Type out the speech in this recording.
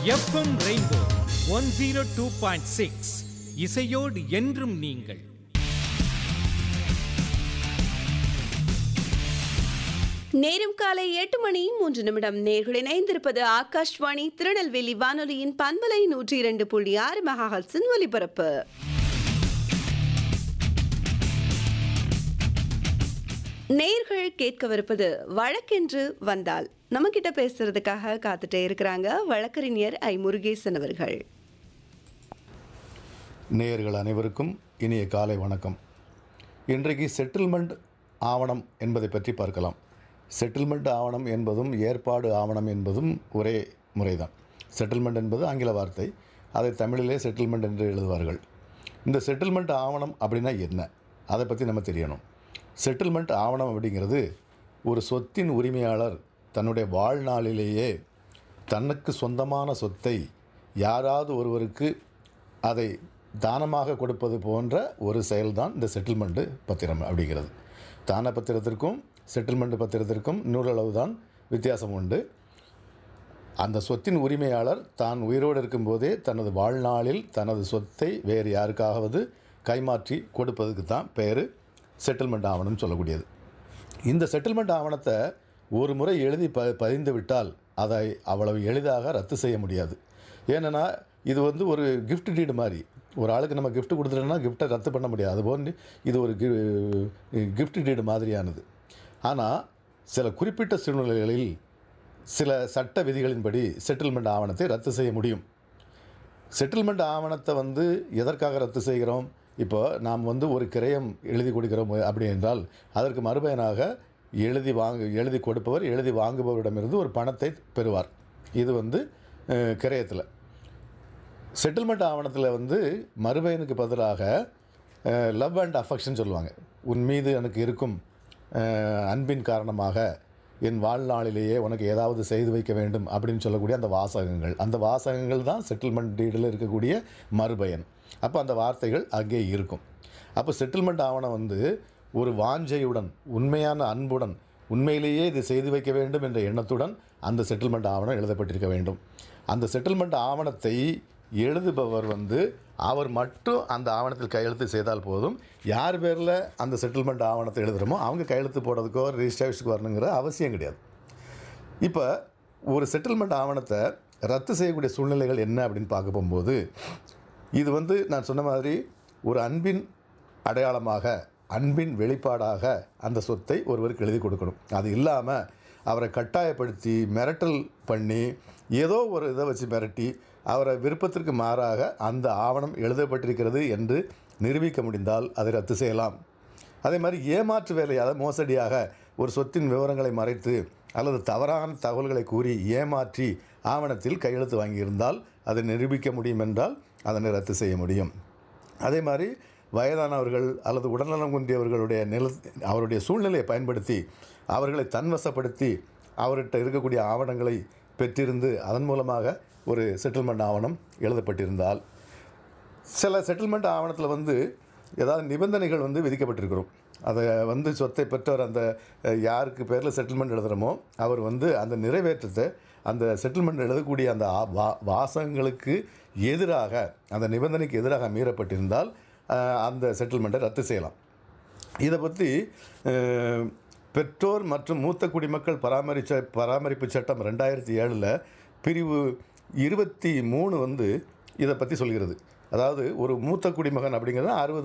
FM rainbow one zero two point six இசையோடு என்றும் நீங்கள் நேரம் காலை எட்டு மணி மூன்று நிமிடம் நேர்கள் இணைந்திருப்பது ஆகாஷ்வாணி திருநெல்வேலி வானொலியின் பண்பலை நூற்றி இரண்டு புள்ளி ஆறு மெகாஹல்ஸின் ஒலிபரப்பு நேர்கள் கேட்கவிருப்பது வழக்கென்று வந்தால் நம்ம கிட்ட பேசுறதுக்காக காத்துட்டே இருக்கிறாங்க வழக்கறிஞர் ஐ முருகேசன் அவர்கள் நேயர்கள் அனைவருக்கும் இனிய காலை வணக்கம் இன்றைக்கு செட்டில்மெண்ட் ஆவணம் என்பதை பற்றி பார்க்கலாம் செட்டில்மெண்ட் ஆவணம் என்பதும் ஏற்பாடு ஆவணம் என்பதும் ஒரே முறைதான் செட்டில்மெண்ட் என்பது ஆங்கில வார்த்தை அதை தமிழிலே செட்டில்மெண்ட் என்று எழுதுவார்கள் இந்த செட்டில்மெண்ட் ஆவணம் அப்படின்னா என்ன அதை பற்றி நம்ம தெரியணும் செட்டில்மெண்ட் ஆவணம் அப்படிங்கிறது ஒரு சொத்தின் உரிமையாளர் தன்னுடைய வாழ்நாளிலேயே தனக்கு சொந்தமான சொத்தை யாராவது ஒருவருக்கு அதை தானமாக கொடுப்பது போன்ற ஒரு செயல்தான் இந்த செட்டில்மெண்ட்டு பத்திரம் அப்படிங்கிறது தான பத்திரத்திற்கும் செட்டில்மெண்ட் பத்திரத்திற்கும் நூறளவு தான் வித்தியாசம் உண்டு அந்த சொத்தின் உரிமையாளர் தான் உயிரோடு இருக்கும்போதே தனது வாழ்நாளில் தனது சொத்தை வேறு யாருக்காவது கைமாற்றி கொடுப்பதுக்கு தான் பேர் செட்டில்மெண்ட் ஆவணம் சொல்லக்கூடியது இந்த செட்டில்மெண்ட் ஆவணத்தை ஒரு முறை எழுதி ப பதிந்து விட்டால் அதை அவ்வளவு எளிதாக ரத்து செய்ய முடியாது ஏன்னா இது வந்து ஒரு gift டீடு மாதிரி ஒரு ஆளுக்கு நம்ம gift கொடுத்துட்டோம்னா கிஃப்ட்டை ரத்து பண்ண முடியாது அதுபோன்று இது ஒரு gift டீடு மாதிரியானது ஆனால் சில குறிப்பிட்ட சூழ்நிலைகளில் சில சட்ட விதிகளின்படி செட்டில்மெண்ட் ஆவணத்தை ரத்து செய்ய முடியும் செட்டில்மெண்ட் ஆவணத்தை வந்து எதற்காக ரத்து செய்கிறோம் இப்போ நாம் வந்து ஒரு கிரயம் எழுதி கொடுக்கிறோம் அப்படி என்றால் அதற்கு மறுபயனாக எழுதி வாங்க எழுதி கொடுப்பவர் எழுதி வாங்குபவரிடமிருந்து ஒரு பணத்தை பெறுவார் இது வந்து அஹ், கிரயத்தில் செட்டில்மெண்ட் ஆவணத்தில் வந்து மறுபயனுக்கு பதிலாக லவ் அண்ட் அஃபெக்ஷன் சொல்லுவாங்க உன் மீது எனக்கு இருக்கும் அஹ், அன்பின் காரணமாக என் வாழ்நாளிலேயே உனக்கு ஏதாவது செய்து வைக்க வேண்டும் அப்படின்னு சொல்லக்கூடிய அந்த வாசகங்கள் அந்த வாசகங்கள் தான் செட்டில்மெண்ட் டீடில் இருக்கக்கூடிய மறுபயன் அப்போ அந்த வார்த்தைகள் அங்கே இருக்கும் அப்போ செட்டில்மெண்ட் ஆவணம் வந்து ஒரு வாஞ்சையுடன் உண்மையான அன்புடன் உண்மையிலேயே இது செய்து வைக்க வேண்டும் என்ற எண்ணத்துடன் அந்த செட்டில்மெண்ட் ஆவணம் எழுதப்பட்டிருக்க வேண்டும் அந்த செட்டில்மெண்ட் ஆவணத்தை எழுதுபவர் வந்து அவர் மட்டும் அந்த ஆவணத்தில் கையெழுத்து செய்தால் போதும் யார் பேரில் அந்த செட்டில்மெண்ட் ஆவணத்தை எழுதுகிறோமோ அவங்க கையெழுத்து போடுறதுக்கோ ரிஜிஸ்ட்ரேஷனுக்கு வரணுங்கிற அவசியம் கிடையாது இப்போ ஒரு செட்டில்மெண்ட் ஆவணத்தை ரத்து செய்யக்கூடிய சூழ்நிலைகள் என்ன அப்படின்னு பார்க்க போகும்போது இது வந்து நான் சொன்ன மாதிரி ஒரு அன்பின் அடையாளமாக அன்பின் வெளிப்பாடாக அந்த சொத்தை ஒருவருக்கு எழுதி கொடுக்கணும் அது இல்லாமல் அவரை கட்டாயப்படுத்தி மிரட்டல் பண்ணி ஏதோ ஒரு இதை வச்சு மிரட்டி அவரை விருப்பத்திற்கு மாறாக அந்த ஆவணம் எழுதப்பட்டிருக்கிறது என்று நிரூபிக்க முடிந்தால் அதை ரத்து செய்யலாம் அதே மாதிரி ஏமாற்று வேலை அதாவது மோசடியாக ஒரு சொத்தின் விவரங்களை மறைத்து அல்லது தவறான தகவல்களை கூறி ஏமாற்றி ஆவணத்தில் கையெழுத்து வாங்கியிருந்தால் அதை நிரூபிக்க முடியும் என்றால் அதனை ரத்து செய்ய முடியும் அதே மாதிரி வயதானவர்கள் அல்லது உடல்நலம் குன்றியவர்களுடைய நில அவருடைய சூழ்நிலையை பயன்படுத்தி அவர்களை தன்வசப்படுத்தி அவர்கிட்ட இருக்கக்கூடிய ஆவணங்களை பெற்றிருந்து அதன் மூலமாக ஒரு செட்டில்மெண்ட் ஆவணம் எழுதப்பட்டிருந்தால் சில செட்டில்மெண்ட் ஆவணத்தில் வந்து ஏதாவது நிபந்தனைகள் வந்து விதிக்கப்பட்டிருக்கிறோம் அதை வந்து சொத்தை பெற்றவர் அந்த அஹ், யாருக்கு பேரில் செட்டில்மெண்ட் எழுதுகிறோமோ அவர் வந்து அந்த நிறைவேற்றத்தை அந்த செட்டில்மெண்ட் எழுதக்கூடிய அந்த ஆ- வா வாசகங்களுக்கு எதிராக அந்த நிபந்தனைக்கு எதிராக மீறப்பட்டிருந்தால் அஹ், அந்த செட்டில்மெண்ட்டை ரத்து செய்யலாம் இதை பற்றி அஹ், பெற்றோர் மற்றும் மூத்த குடிமக்கள் பராமரிச்ச பராமரிப்பு சட்டம் ரெண்டாயிரத்தி ஏழில் பிரிவு இருபத்தி மூணு வந்து இதை பற்றி சொல்கிறது அதாவது ஒரு மூத்த குடிமகன் அப்படிங்கிறது அறுபது